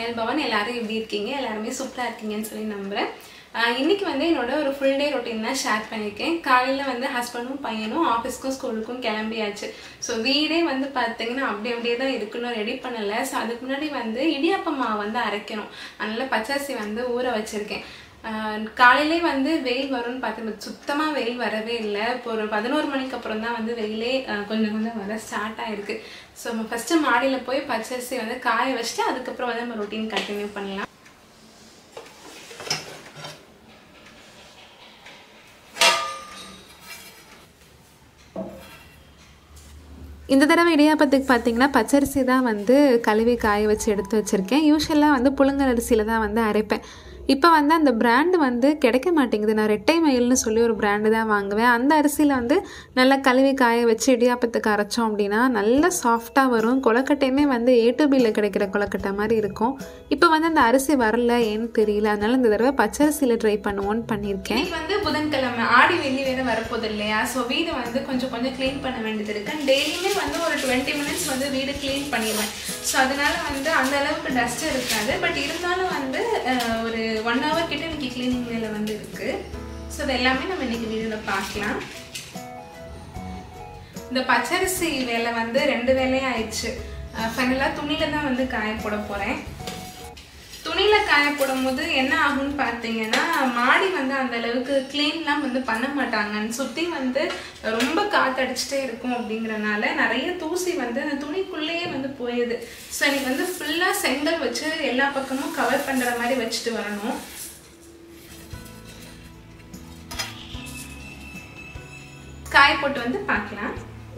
சமையல் பவன் எல்லாரும் எப்படி இருக்கீங்க எல்லாருமே சூப்பராக இருக்கீங்கன்னு சொல்லி நம்புகிறேன் ஆஹ் இன்னைக்கு வந்து என்னோட ஒரு ஃபுல் டே ரொட்டீன் தான் ஷேர் பண்ணியிருக்கேன் காலையில் வந்து ஹஸ்பண்டும் பையனும் ஆஃபீஸ்க்கும் ஸ்கூலுக்கும் கிளம்பியாச்சு ஸோ வீடே வந்து பார்த்தீங்கன்னா அப்படி அப்படியே தான் இருக்குன்னு ரெடி பண்ணலை ஸோ அதுக்கு முன்னாடி வந்து இடியாப்பம் மாவு வந்து அரைக்கணும் அதனால பச்சரிசி வந்து ஊற வச்சுருக்கேன் காலையிலே வந்து வெயில் வரும்னு பார்த்து சுத்தமாக வெயில் வரவே இல்லை இப்போ ஒரு பதினோரு மணிக்கு அப்புறம் தான் வந்து வெயிலே ஆஹ் கொஞ்சம் கொஞ்சம் வர ஸ்டார்ட் ஆயிருக்கு ஸோ நம்ம ஃபஸ்ட்டு மாடியில் போய் பச்சரிசி வந்து காய வச்சுட்டு அதுக்கப்புறம் வந்து நம்ம ரொட்டீன் கண்டினியூ பண்ணலாம் இந்த தடவை இடியாப்பத்துக்கு பார்த்தீங்கன்னா பச்சரிசி தான் வந்து கழுவி காய வச்சு எடுத்து வச்சுருக்கேன் யூஸ்வலாக வந்து புழுங்கல் அரிசியில் தான் வந்து அரைப்பேன் இப்போ வந்து அந்த பிராண்டு வந்து கிடைக்க மாட்டேங்குது நான் ரெட்டை மயில்னு சொல்லி ஒரு பிராண்டு தான் வாங்குவேன் அந்த அரிசியில் வந்து நல்லா கழுவி காய வச்சு இடியாப்பத்துக்கு அரைச்சோம் அப்படின்னா நல்லா சாஃப்டாக வரும் கொலக்கட்டையுமே வந்து ஏ டு பியில் கிடைக்கிற கொலக்கட்டை மாதிரி இருக்கும் இப்போ வந்து அந்த அரிசி வரல ஏன்னு தெரியல அதனால இந்த தடவை பச்சரிசியில் ட்ரை பண்ணுவோன்னு பண்ணியிருக்கேன் இன்னைக்கு வந்து புதன்கிழமை ஆடி வெள்ளி வேறு வரப்போகுது இல்லையா ஸோ வீடு வந்து கொஞ்சம் கொஞ்சம் க்ளீன் பண்ண வேண்டியது இருக்கு டெய்லியுமே வந்து ஒரு டுவெண்ட்டி மினிட்ஸ் வந்து வீடு க்ளீன் பண்ணிடுவேன் ஸோ அதனால வந்து அந்த அளவுக்கு டஸ்ட் இருக்காது பட் இருந்தாலும் வந்து அஹ், ஒரு ஒன் ஹவர் கிட்ட இன்னைக்கு க்ளீனிங் வேலை வந்து இருக்கு ஸோ அது எல்லாமே நம்ம இன்னைக்கு வீடியோவில் பார்க்கலாம் இந்த பச்சரிசி வேலை வந்து ரெண்டு வேலையும் ஆயிடுச்சு ஃபைனலாக துணியில தான் வந்து காய போட போகிறேன் துணியில காய போடும்போது என்ன ஆகும்னு பார்த்தீங்கன்னா மாடி வந்து அந்த அளவுக்கு க்ளீன்லாம் வந்து பண்ண மாட்டாங்க சுற்றி வந்து ரொம்ப காத்தடிச்சிட்டே இருக்கும் அப்படிங்கிறனால நிறைய தூசி வந்து அந்த துணிக்குள்ளேயே வந்து போயிடுது ஸோ எனக்கு வந்து ஃபுல்லாக செங்கல் வச்சு எல்லா பக்கமும் கவர் பண்ணுற மாதிரி வச்சுட்டு வரணும் காய போட்டு வந்து பார்க்கலாம்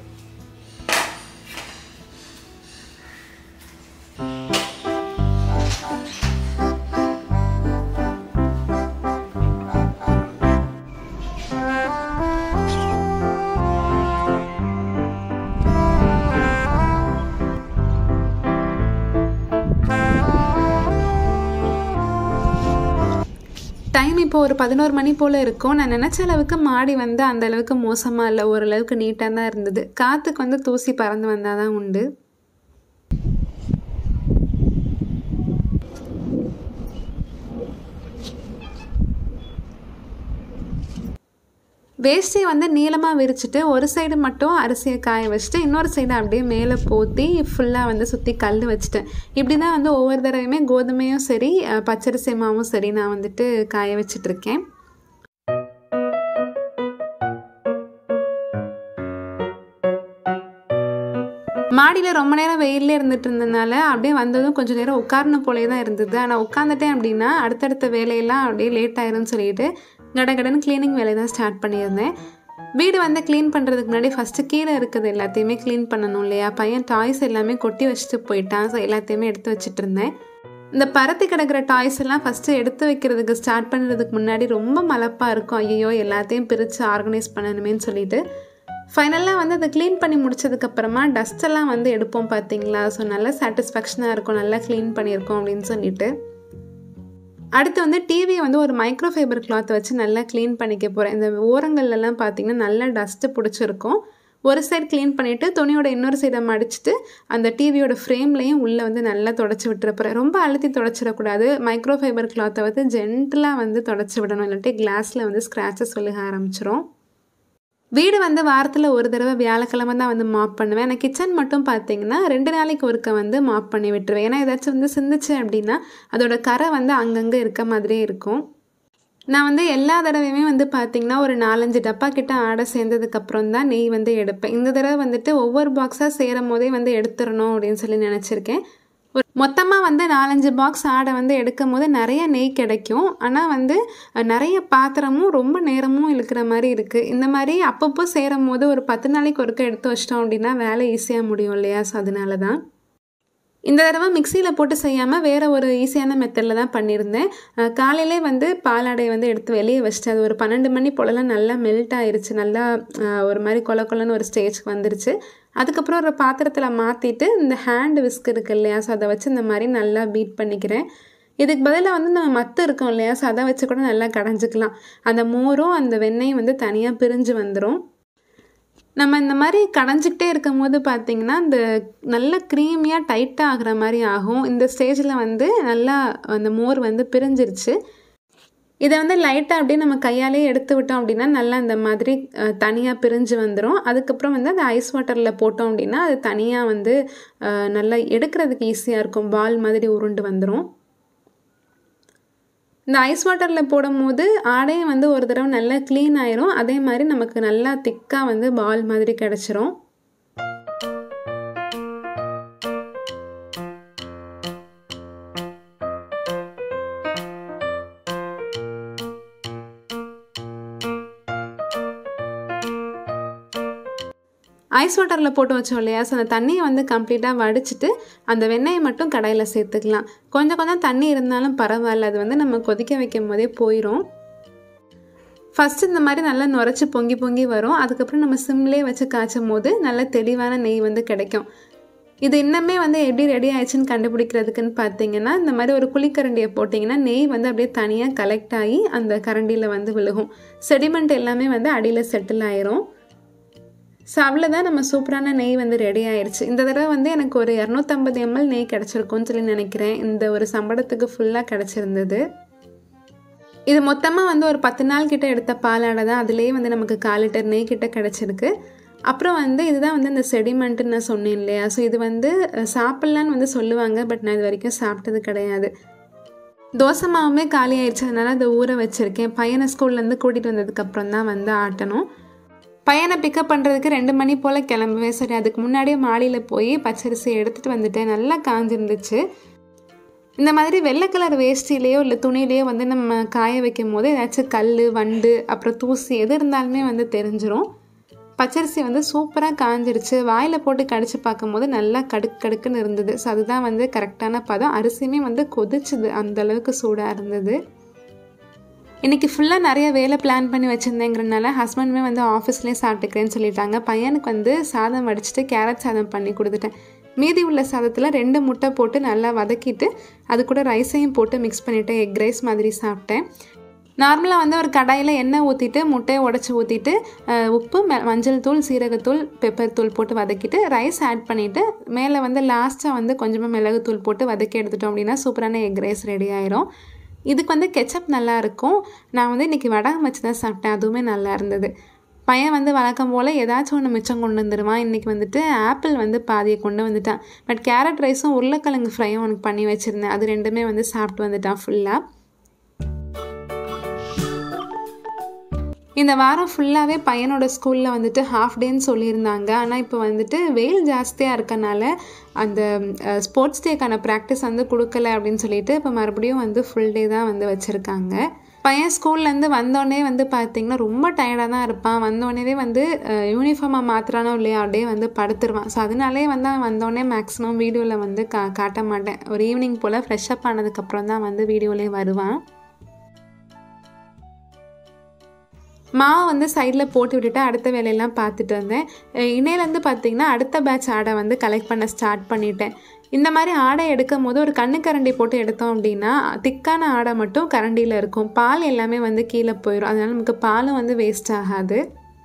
டைம் இப்போ ஒரு பதினோரு மணி போல் இருக்கும் நான் நினச்ச அளவுக்கு மாடி வந்து அந்த அளவுக்கு மோசமாக இல்லை ஓரளவுக்கு நீட்டாக தான் இருந்தது காற்றுக்கு வந்து தூசி பறந்து வந்தால் தான் உண்டு வேஷ்டியை வந்து நீளமாக விரிச்சிட்டு ஒரு சைடு மட்டும் அரிசியை காய வச்சுட்டு இன்னொரு சைடு அப்படியே மேலே போத்தி ஃபுல்லாக வந்து சுற்றி கல் வச்சுட்டேன் இப்படி தான் வந்து ஒவ்வொரு தடவையுமே கோதுமையும் சரி அஹ், பச்சரிசி மாவும் சரி நான் வந்துட்டு காய வச்சிட்ருக்கேன் மாடியில் ரொம்ப நேரம் வெயிலே இருந்துட்டு இருந்ததுனால அப்படியே வந்ததும் கொஞ்சம் நேரம் உட்காரணும் போலே தான் இருந்தது ஆனால் உட்காந்துட்டேன் அப்படின்னா அடுத்தடுத்த வேலையெல்லாம் அப்படியே லேட் ஆயிரும்னு சொல்லிட்டு கடகடன்னு க்ளீனிங் வேலையை தான் ஸ்டார்ட் பண்ணியிருந்தேன் வீடு வந்து க்ளீன் பண்ணுறதுக்கு முன்னாடி ஃபஸ்ட்டு கீழே இருக்கிறது எல்லாத்தையுமே க்ளீன் பண்ணணும் இல்லையா பையன் டாய்ஸ் எல்லாமே கொட்டி வச்சுட்டு போயிட்டான் ஸோ எல்லாத்தையுமே எடுத்து வச்சுட்டு இருந்தேன் இந்த பரத்தி கிடக்கிற டாய்ஸ் எல்லாம் ஃபஸ்ட்டு எடுத்து வைக்கிறதுக்கு ஸ்டார்ட் பண்ணுறதுக்கு முன்னாடி ரொம்ப மலப்பாக இருக்கும் ஐயோ எல்லாத்தையும் பிரித்து ஆர்கனைஸ் பண்ணணுமேன்னு சொல்லிட்டு ஃபைனலாக வந்து அதை க்ளீன் பண்ணி முடிச்சதுக்கப்புறமா டஸ்ட் எல்லாம் வந்து எடுப்போம் பார்த்தீங்களா ஸோ நல்ல சாட்டிஸ்ஃபேக்ஷனாக இருக்கும் நல்லா க்ளீன் பண்ணியிருக்கோம் அப்படின்னு சொல்லிட்டு அடுத்து வந்து டிவியை வந்து ஒரு மைக்ரோ ஃபைபர் கிளாத் வச்சு நல்லா க்ளீன் பண்ணிக்க போகிறேன் இந்த ஓரங்கள்லாம் பார்த்தீங்கன்னா நல்லா டஸ்ட்டு பிடிச்சிருக்கும் ஒரு சைடு க்ளீன் பண்ணிவிட்டு துணியோட இன்னொரு சைடை மடிச்சுட்டு அந்த டிவியோட ஃப்ரேம்லையும் உள்ளே வந்து நல்லா தொடச்சி விட்டுற போகிறேன் ரொம்ப அழுத்தி தொடச்சிடக்கூடாது மைக்ரோ ஃபைபர் கிளாத்தை வந்து ஜென்டலாக வந்து தொடச்சி விடணும் இல்லாட்டி கிளாஸில் வந்து ஸ்க்ராச்சஸ் விழுக ஆரம்பிச்சிரும் வீடு வந்து வாரத்தில் ஒரு தடவை வியாழக்கிழமை தான் வந்து மாப் பண்ணுவேன் நான் கிச்சன் மட்டும் பார்த்தீங்கன்னா ரெண்டு நாளைக்கு ஒருக்க வந்து மாப் பண்ணி விட்டுருவேன் ஏன்னா ஏதாச்சும் வந்து சிந்துச்சு அப்படின்னா அதோட கரை வந்து அங்கங்கே இருக்க மாதிரியே இருக்கும் நான் வந்து எல்லா தடவையுமே வந்து பார்த்தீங்கன்னா ஒரு நாலஞ்சு டப்பா கிட்ட ஆடை சேர்ந்ததுக்கப்புறம் தான் நெய் வந்து எடுப்பேன் இந்த தடவை வந்துட்டு ஒவ்வொரு பாக்ஸாக சேரும் போதே வந்து எடுத்துடணும் அப்படின்னு சொல்லி நினச்சிருக்கேன் ஒரு மொத்தமாக வந்து நாலஞ்சு பாக்ஸ் ஆடை வந்து எடுக்கும் போது நிறைய நெய் கிடைக்கும் ஆனால் வந்து அஹ், நிறைய பாத்திரமும் ரொம்ப நேரமும் இழுக்கிற மாதிரி இருக்குது இந்த மாதிரி அப்பப்போ சேரும் போது ஒரு பத்து நாளைக்கு ஒருக்க எடுத்து வச்சிட்டோம் அப்படின்னா வேலை ஈஸியாக முடியும் இல்லையா ஸோ அதனால தான் இந்த தடவை மிக்சியில் போட்டு செய்யாமல் வேறு ஒரு ஈஸியான மெத்தடில் தான் பண்ணியிருந்தேன் அஹ் காலையிலே வந்து பாலாடை வந்து எடுத்து வெளியே வச்சுட்டு அது ஒரு பன்னெண்டு மணி போலலாம் நல்லா மெல்ட் ஆயிருச்சு நல்லா அஹ், ஒரு மாதிரி கொல கொலன்னு ஒரு ஸ்டேஜ்க்கு வந்துருச்சு அதுக்கப்புறம் ஒரு பாத்திரத்தில் மாற்றிட்டு இந்த ஹேண்ட் விஸ்க் இருக்கு இல்லையா ஸோ அதை வச்சு இந்த மாதிரி நல்லா பீட் பண்ணிக்கிறேன் இதுக்கு பதிலாக வந்து நம்ம மத்து இருக்கோம் இல்லையா ஸோ அதை வச்சு கூட நல்லா கடைஞ்சிக்கலாம் அந்த மோரும் அந்த வெண்ணெயும் வந்து தனியாக பிரிஞ்சு வந்துடும் நம்ம இந்த மாதிரி கடைஞ்சிக்கிட்டே இருக்கும் போது பார்த்திங்கன்னா இந்த நல்ல க்ரீமியாக டைட்டாக ஆகிற மாதிரி ஆகும் இந்த ஸ்டேஜில் வந்து நல்லா அந்த மோர் வந்து பிரிஞ்சிருச்சு இதை வந்து லைட்டாக அப்படியே நம்ம கையாலே எடுத்து விட்டோம் அப்படின்னா நல்லா இந்த மாதிரி தனியாக பிரிஞ்சு வந்துடும் அதுக்கப்புறம் வந்து அந்த ஐஸ் வாட்டரில் போட்டோம் அப்படின்னா அது தனியாக வந்து அஹ், நல்லா எடுக்கிறதுக்கு ஈஸியாக இருக்கும் பால் மாதிரி உருண்டு வந்துடும் இந்த ஐஸ் வாட்டரில் போடும்போது ஆடையும் வந்து ஒரு தடவை நல்லா க்ளீன் ஆயிரும் அதே மாதிரி நமக்கு நல்லா திக்காக வந்து பால் மாதிரி கிடச்சிரும் ஐஸ் வாட்டரில் போட்டு வச்சோம் இல்லையா ஸோ அந்த தண்ணியை வந்து கம்ப்ளீட்டாக வடிச்சிட்டு அந்த வெண்ணெயை மட்டும் கடையில் சேர்த்துக்கலாம் கொஞ்சம் கொஞ்சம் தண்ணி இருந்தாலும் பரவாயில்ல அது வந்து நம்ம கொதிக்க வைக்கும் போதே போயிடும் ஃபஸ்ட்டு இந்த மாதிரி நல்லா நுரைச்சி பொங்கி பொங்கி வரும் அதுக்கப்புறம் நம்ம சிம்லேயே வச்சு காய்ச்சும் போது நல்ல தெளிவான நெய் வந்து கிடைக்கும் இது இன்னமே வந்து எப்படி ரெடி ஆயிடுச்சுன்னு கண்டுபிடிக்கிறதுக்குன்னு பார்த்தீங்கன்னா இந்த மாதிரி ஒரு குழிக்கரண்டியை போட்டிங்கன்னா நெய் வந்து அப்படியே தனியாக கலெக்ட் ஆகி அந்த கரண்டியில் வந்து விழுகும் செடிமெண்ட் எல்லாமே வந்து அடியில் செட்டில் ஆயிரும் ஸோ அவ்வளோதான் நம்ம சூப்பரான நெய் வந்து ரெடி ஆயிடுச்சு இந்த தடவை வந்து எனக்கு ஒரு இரநூத்தம்பது எம்எல் நெய் கிடச்சிருக்கும்னு சொல்லி நினைக்கிறேன் இந்த ஒரு சம்பளத்துக்கு ஃபுல்லாக கிடச்சிருந்தது இது மொத்தமாக வந்து ஒரு பத்து நாள் கிட்ட எடுத்த பாலாடை தான் அதுலேயே வந்து நமக்கு கால் லிட்டர் நெய் கிட்ட கிடச்சிருக்கு அப்புறம் வந்து இதுதான் வந்து இந்த செடிமெண்ட்டுன்னு நான் சொன்னேன் இல்லையா ஸோ இது வந்து அஹ், சாப்பிட்லான்னு வந்து சொல்லுவாங்க பட் நான் இது வரைக்கும் சாப்பிட்டது கிடையாது தோசை மாவுமே காலி ஆயிடுச்சு அதனால அதை ஊற வச்சுருக்கேன் பையனை ஸ்கூல்லேருந்து கூட்டிகிட்டு வந்ததுக்கப்புறம் தான் வந்து ஆட்டணும் பையனை பிக்கப் பண்ணுறதுக்கு ரெண்டு மணி போல் கிளம்புவேன் சரி அதுக்கு முன்னாடியே மாடியில் போய் பச்சரிசி எடுத்துகிட்டு வந்துட்டேன் நல்லா காஞ்சிருந்துச்சு இந்த மாதிரி வெள்ளை கலர் வேஷ்டிலேயோ இல்லை துணியிலையோ வந்து நம்ம காய வைக்கும் போது ஏதாச்சும் கல் வண்டு அப்புறம் தூசி எது இருந்தாலுமே வந்து தெரிஞ்சிரும் பச்சரிசி வந்து சூப்பராக காஞ்சிருச்சு வாயில் போட்டு கடிச்சு பார்க்கும்போது நல்லா கடுக்கு கடுக்குன்னு இருந்தது ஸோ அதுதான் வந்து கரெக்டான பதம் அரிசியுமே வந்து கொதிச்சுது அந்த அளவுக்கு சூடாக இருந்தது இன்றைக்கி ஃபுல்லாக நிறைய வேலை பிளான் பண்ணி வச்சுருந்தேங்கிறனால ஹஸ்பண்டுமே வந்து ஆஃபீஸ்லேயே சாப்பிட்டுக்கிறேன்னு சொல்லிட்டாங்க பையனுக்கு வந்து சாதம் வடிச்சிட்டு கேரட் சாதம் பண்ணி கொடுத்துட்டேன் மீதி உள்ள சாதத்தில் ரெண்டு முட்டை போட்டு நல்லா வதக்கிட்டு அது கூட ரைஸையும் போட்டு மிக்ஸ் பண்ணிவிட்டு எக் ரைஸ் மாதிரி சாப்பிட்டேன் நார்மலாக வந்து ஒரு கடாயில் எண்ணெய் ஊற்றிட்டு முட்டையை உடச்சி ஊற்றிட்டு உப்பு மெ மஞ்சள் தூள் சீரகத்தூள் பெப்பர் தூள் போட்டு வதக்கிட்டு ரைஸ் ஆட் பண்ணிவிட்டு மேலே வந்து லாஸ்ட்டாக வந்து கொஞ்சமாக மிளகுத்தூள் போட்டு வதக்கி எடுத்துட்டோம் அப்படின்னா சூப்பரான எக் ரைஸ் ரெடி ஆயிரும் இதுக்கு வந்து கெச்சப் நல்லா இருக்கும் நான் வந்து இன்றைக்கி வடகம் வச்சு தான் சாப்பிட்டேன் அதுவுமே நல்லா இருந்தது பையன் வந்து வழக்கம் போல் ஏதாச்சும் ஒன்று மிச்சம் கொண்டு வந்துடுவான் இன்றைக்கி வந்துட்டு ஆப்பிள் வந்து பாதியை கொண்டு வந்துட்டான் பட் கேரட் ரைஸும் உருளைக்கிழங்கு ஃப்ரையும் அவனுக்கு பண்ணி வச்சுருந்தேன் அது ரெண்டுமே வந்து சாப்பிட்டு வந்துட்டான் ஃபுல்லாக இந்த வாரம் ஃபுல்லாகவே பையனோட ஸ்கூலில் வந்துட்டு ஹாஃப் டேன்னு சொல்லியிருந்தாங்க ஆனால் இப்போ வந்துட்டு வெயில் ஜாஸ்தியாக இருக்கனால அந்த ஸ்போர்ட்ஸ் டேக்கான ப்ராக்டிஸ் வந்து கொடுக்கல அப்படின்னு சொல்லிட்டு இப்போ மறுபடியும் வந்து ஃபுல் டே தான் வந்து வச்சுருக்காங்க பையன் ஸ்கூல்லேருந்து வந்தோடனே வந்து பார்த்திங்கன்னா ரொம்ப டயர்டாக தான் இருப்பான் வந்தோடனே வந்து யூனிஃபார்மாக மாத்திரானோ இல்லையா அப்படியே வந்து படுத்துருவான் ஸோ அதனாலே வந்து அவன் வந்தோடனே மேக்ஸிமம் வீடியோவில் வந்து கா காட்ட மாட்டேன் ஒரு ஈவினிங் போல் ஃப்ரெஷ் அப் ஆனதுக்கப்புறம் தான் வந்து வீடியோலேயே வருவான் மாவு வந்து சைடில் போட்டு விட்டுட்டு அடுத்த வேலையெல்லாம் பார்த்துட்டு வந்தேன் இன்னையிலேருந்து பார்த்தீங்கன்னா அடுத்த பேட்ச் ஆடை வந்து கலெக்ட் பண்ண ஸ்டார்ட் பண்ணிட்டேன் இந்த மாதிரி ஆடை எடுக்கும் போது ஒரு கண்ணு கரண்டி போட்டு எடுத்தோம் அப்படின்னா திக்கான ஆடை மட்டும் கரண்டியில் இருக்கும் பால் எல்லாமே வந்து கீழே போயிடும் அதனால் நமக்கு பாலும் வந்து வேஸ்ட் ஆகாது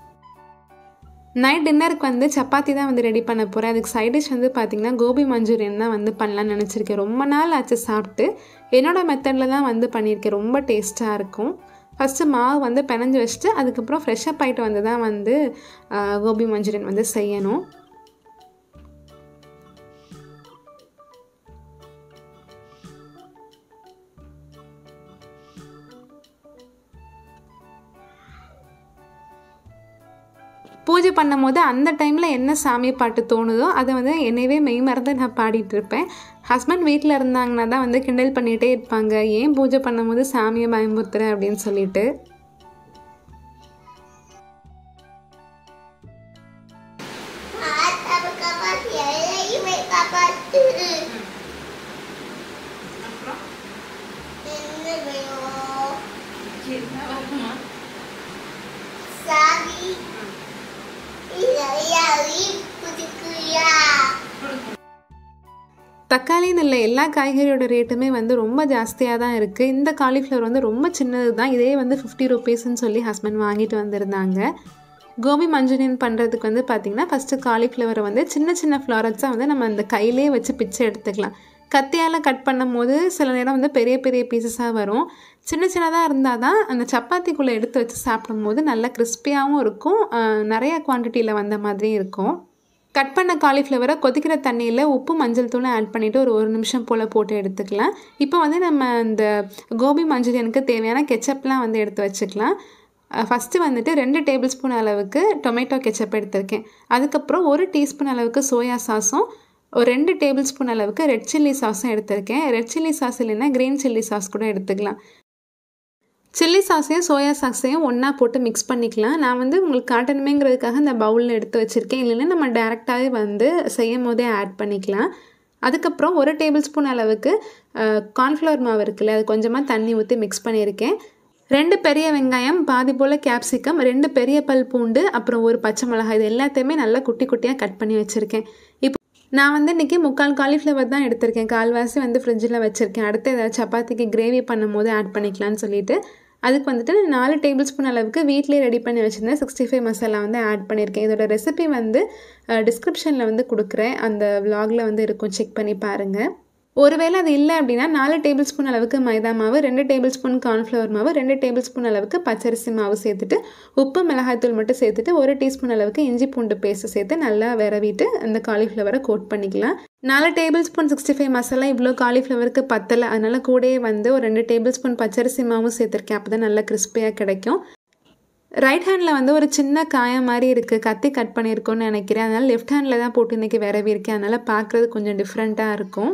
நைட் டின்னருக்கு வந்து சப்பாத்தி தான் வந்து ரெடி பண்ண போகிறேன் அதுக்கு சைட் டிஷ் வந்து பார்த்திங்கன்னா கோபி மஞ்சூரியன் தான் வந்து பண்ணலான்னு நினச்சிருக்கேன் ரொம்ப நாள் ஆச்சு சாப்பிட்டு என்னோடய மெத்தடில் தான் வந்து பண்ணியிருக்கேன் ரொம்ப டேஸ்ட்டாக இருக்கும் ஃபஸ்ட்டு மாவு வந்து பிணைஞ்சு வச்சுட்டு அதுக்கப்புறம் ஃப்ரெஷ்ஷப் ஆகிட்டு வந்து தான் வந்து கோபி மஞ்சூரியன் வந்து செய்யணும் பூஜை பண்ணும் போது அந்த டைமில் என்ன சாமி பாட்டு தோணுதோ அதை வந்து என்னையவே மெய் மறந்து நான் பாடிட்டு இருப்பேன் ஹஸ்பண்ட் வீட்டில் இருந்தாங்கன்னா தான் வந்து கிண்டல் பண்ணிகிட்டே இருப்பாங்க ஏன் பூஜை பண்ணும்போது சாமியை பயமுறுத்துற அப்படின்னு சொல்லிட்டு தக்காளின்னு இல்லை எல்லா காய்கறியோட ரேட்டுமே வந்து ரொம்ப ஜாஸ்தியாக தான் இருக்குது இந்த காலிஃப்ளவர் வந்து ரொம்ப சின்னது தான் இதே வந்து ஃபிஃப்டி ருபீஸ்ன்னு சொல்லி ஹஸ்பண்ட் வாங்கிட்டு வந்திருந்தாங்க கோபி மஞ்சூரியன் பண்ணுறதுக்கு வந்து பார்த்திங்கன்னா ஃபஸ்ட்டு காலிஃப்ளவரை வந்து சின்ன சின்ன ஃப்ளாரட்ஸாக வந்து நம்ம அந்த கையிலே வச்சு பிச்சை எடுத்துக்கலாம் கத்தியால் கட் பண்ணும் போது சில நேரம் வந்து பெரிய பெரிய பீசஸாக வரும் சின்ன சின்னதாக இருந்தால் தான் அந்த சப்பாத்திக்குள்ளே எடுத்து வச்சு சாப்பிடும்போது நல்லா கிறிஸ்பியாகவும் இருக்கும் நிறைய குவான்டிட்டியில் வந்த மாதிரி இருக்கும் கட் பண்ண காலிஃப்ளவரை கொதிக்கிற தண்ணியில் உப்பு மஞ்சள் தூளை ஆட் பண்ணிவிட்டு ஒரு ஒரு நிமிஷம் போல் போட்டு எடுத்துக்கலாம் இப்போ வந்து நம்ம இந்த கோபி மஞ்சூரியனுக்கு தேவையான கெச்சப்லாம் வந்து எடுத்து வச்சுக்கலாம் ஃபஸ்ட்டு வந்துட்டு ரெண்டு டேபிள் ஸ்பூன் அளவுக்கு டொமேட்டோ கெச்சப் எடுத்திருக்கேன் அதுக்கப்புறம் ஒரு டீஸ்பூன் அளவுக்கு சோயா சாஸும் ஒரு ரெண்டு டேபிள் ஸ்பூன் அளவுக்கு ரெட் சில்லி சாஸும் எடுத்திருக்கேன் ரெட் சில்லி சாஸ் இல்லைன்னா க்ரீன் சில்லி சாஸ் கூட எடுத்துக்கலாம் சில்லி சாஸையும் சோயா சாஸையும் ஒன்றா போட்டு மிக்ஸ் பண்ணிக்கலாம் நான் வந்து உங்களுக்கு காட்டணுமேங்கிறதுக்காக இந்த பவுலில் எடுத்து வச்சுருக்கேன் இல்லைன்னா நம்ம டேரெக்டாகவே வந்து செய்யும் போதே ஆட் பண்ணிக்கலாம் அதுக்கப்புறம் ஒரு டேபிள் ஸ்பூன் அளவுக்கு கார்ன்ஃப்ளவர் மாவு இருக்குல்ல அது கொஞ்சமாக தண்ணி ஊற்றி மிக்ஸ் பண்ணியிருக்கேன் ரெண்டு பெரிய வெங்காயம் பாதி போல் கேப்சிகம் ரெண்டு பெரிய பல் பூண்டு அப்புறம் ஒரு பச்சை மிளகாய் இது எல்லாத்தையுமே நல்லா குட்டி குட்டியாக கட் பண்ணி வச்சுருக்கேன் இப்போ நான் வந்து இன்றைக்கி முக்கால் காலிஃப்ளவர் தான் எடுத்திருக்கேன் கால்வாசி வந்து ஃப்ரிட்ஜில் வச்சுருக்கேன் அடுத்து ஏதாவது சப்பாத்திக்கு கிரேவி பண்ணும் போது ஆட் பண்ணிக்கலான்னு சொல்லிட்டு அதுக்கு வந்துட்டு நான் நாலு டேபிள் ஸ்பூன் அளவுக்கு வீட்லேயே ரெடி பண்ணி வச்சுருந்தேன் சிக்ஸ்டி ஃபைவ் மசாலா வந்து ஆட் பண்ணியிருக்கேன் இதோட ரெசிபி வந்து டிஸ்கிரிப்ஷனில் வந்து கொடுக்குறேன் அந்த விலாகில் வந்து இருக்கும் செக் பண்ணி பாருங்கள் ஒருவேளை அது இல்லை அப்படின்னா நாலு டேபிள் ஸ்பூன் அளவுக்கு மைதா மாவு ரெண்டு டேபிள் ஸ்பூன் கார்ன்ஃப்ளவர் மாவு ரெண்டு டேபிள் ஸ்பூன் அளவுக்கு பச்சரிசி மாவு சேர்த்துட்டு உப்பு மிளகாய்த்தூள் மட்டும் சேர்த்துட்டு ஒரு டீஸ்பூன் அளவுக்கு இஞ்சி பூண்டு பேஸ்ட்டு சேர்த்து நல்லா விரவிட்டு அந்த காலிஃப்ளவரை கோட் பண்ணிக்கலாம் நாலு tablespoon sixty five masala இவ்வளோ காலிஃப்ளவருக்கு பத்தலை அதனால் கூடயே வந்து ஒரு ரெண்டு டேபிள் ஸ்பூன் பச்சரிசி மாவும் சேர்த்துருக்கேன் அப்போ தான் நல்லா கிறிஸ்பியாக கிடைக்கும் ரைட் ஹேண்டில் வந்து ஒரு சின்ன காயம் மாதிரி இருக்குது கத்தி கட் பண்ணியிருக்கோன்னு நினைக்கிறேன் அதனால் லெஃப்ட் ஹேண்டில் தான் போட்டு இன்றைக்கி விரவி இருக்கேன் அதனால் பார்க்குறது கொஞ்சம் டிஃப்ரெண்ட்டாக இருக்கும்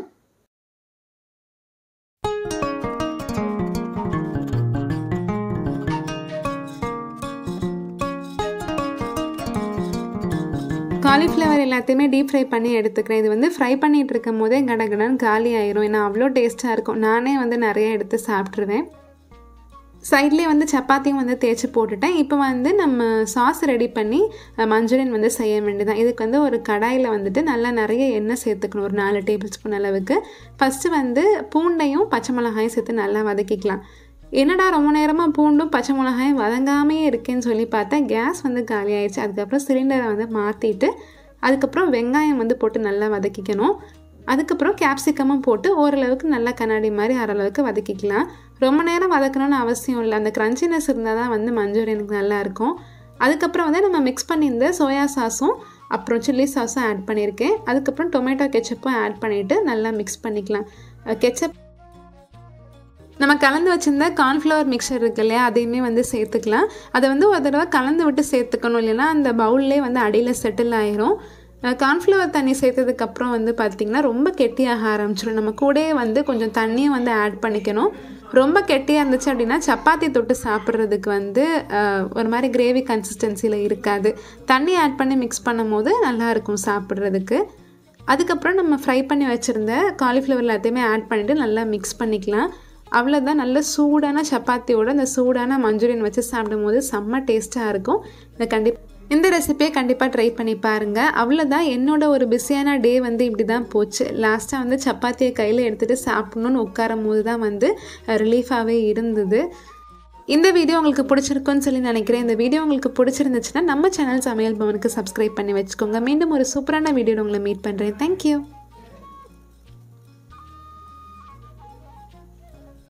காலிஃப்ளவர் எல்லாத்தையுமே டீப் ஃப்ரை பண்ணி எடுத்துக்கிறேன் இது வந்து ஃப்ரை பண்ணிகிட்டு இருக்கும் போதே கடகடன்னு காலி ஆயிரும் ஏன்னா அவ்வளோ டேஸ்ட்டாக இருக்கும் நானே வந்து நிறைய எடுத்து சாப்பிட்ருவேன் சைட்லேயே வந்து சப்பாத்தியும் வந்து தேய்ச்சி போட்டுட்டேன் இப்போ வந்து நம்ம சாஸ் ரெடி பண்ணி மஞ்சூரியன் வந்து செய்ய வேண்டியதான் இதுக்கு வந்து ஒரு கடாயில் வந்துட்டு நல்லா நிறைய எண்ணெய் சேர்த்துக்கணும் ஒரு நாலு டேபிள் ஸ்பூன் அளவுக்கு ஃபஸ்ட்டு வந்து பூண்டையும் பச்சை மிளகாயும் சேர்த்து நல்லா வதக்கிக்கலாம் என்னடா ரொம்ப நேரமாக பூண்டும் பச்சை மிளகாயும் வதங்காமே இருக்கேன்னு சொல்லி பார்த்தா கேஸ் வந்து காலி ஆயிடுச்சு அதுக்கப்புறம் சிலிண்டரை வந்து மாற்றிட்டு அதுக்கப்புறம் வெங்காயம் வந்து போட்டு நல்லா வதக்கிக்கணும் அதுக்கப்புறம் கேப்சிகமும் போட்டு ஓரளவுக்கு நல்லா கண்ணாடி மாதிரி ஓரளவுக்கு வதக்கிக்கலாம் ரொம்ப நேரம் வதக்கணும்னு அவசியம் இல்லை அந்த க்ரன்ச்சினஸ் இருந்தால் தான் வந்து மஞ்சூரியனுக்கு நல்லாயிருக்கும் அதுக்கப்புறம் வந்து நம்ம மிக்ஸ் பண்ணியிருந்த சோயா சாஸும் அப்புறம் சில்லி சாஸும் ஆட் பண்ணியிருக்கேன் அதுக்கப்புறம் டொமேட்டோ கெச்சப்பும் ஆட் பண்ணிவிட்டு நல்லா மிக்ஸ் பண்ணிக்கலாம் கெச்சப் நம்ம கலந்து வச்சுருந்த கார்ன்ஃப்ளவர் மிக்சர் இருக்கு இல்லையா அதையுமே வந்து சேர்த்துக்கலாம் அதை வந்து ஒரு தடவை கலந்து விட்டு சேர்த்துக்கணும் இல்லைன்னா அந்த பவுல்லே வந்து அடியில் செட்டில் ஆயிரும் கார்ன்ஃப்ளவர் தண்ணி சேர்த்ததுக்கப்புறம் வந்து பார்த்திங்கன்னா ரொம்ப கெட்டியாக ஆரம்பிச்சிடும் நம்ம கூடயே வந்து கொஞ்சம் தண்ணியும் வந்து ஆட் பண்ணிக்கணும் ரொம்ப கெட்டியாக இருந்துச்சு அப்படின்னா சப்பாத்தி தொட்டு சாப்பிட்றதுக்கு வந்து ஒரு மாதிரி கிரேவி கன்சிஸ்டன்சியில் இருக்காது தண்ணி ஆட் பண்ணி மிக்ஸ் பண்ணும் போது நல்லாயிருக்கும் சாப்பிட்றதுக்கு அதுக்கப்புறம் நம்ம ஃப்ரை பண்ணி வச்சுருந்த காலிஃப்ளவர் எல்லாத்தையுமே ஆட் பண்ணிவிட்டு நல்லா மிக்ஸ் பண்ணிக்கலாம் அவ்வளோதான் நல்ல சூடான சப்பாத்தியோட அந்த சூடான மஞ்சூரியன் வச்சு சாப்பிடும் போது செம்ம டேஸ்ட்டாக இருக்கும் இந்த கண்டிப்பாக இந்த ரெசிபியை கண்டிப்பாக ட்ரை பண்ணி பாருங்கள் அவ்வளோதான் என்னோட ஒரு பிஸியான டே வந்து இப்படி தான் போச்சு லாஸ்ட்டாக வந்து சப்பாத்தியை கையில் எடுத்துகிட்டு சாப்பிட்ணுன்னு உட்காரும் போது தான் வந்து ரிலீஃபாகவே இருந்தது இந்த வீடியோ உங்களுக்கு பிடிச்சிருக்குன்னு சொல்லி நினைக்கிறேன் இந்த வீடியோ உங்களுக்கு பிடிச்சிருந்துச்சுன்னா நம்ம சேனல் சமையல் பவனுக்கு சப்ஸ்கிரைப் பண்ணி வச்சுக்கோங்க மீண்டும் ஒரு சூப்பரான வீடியோ உங்களை மீட் பண்ணுறேன் தேங்க்யூ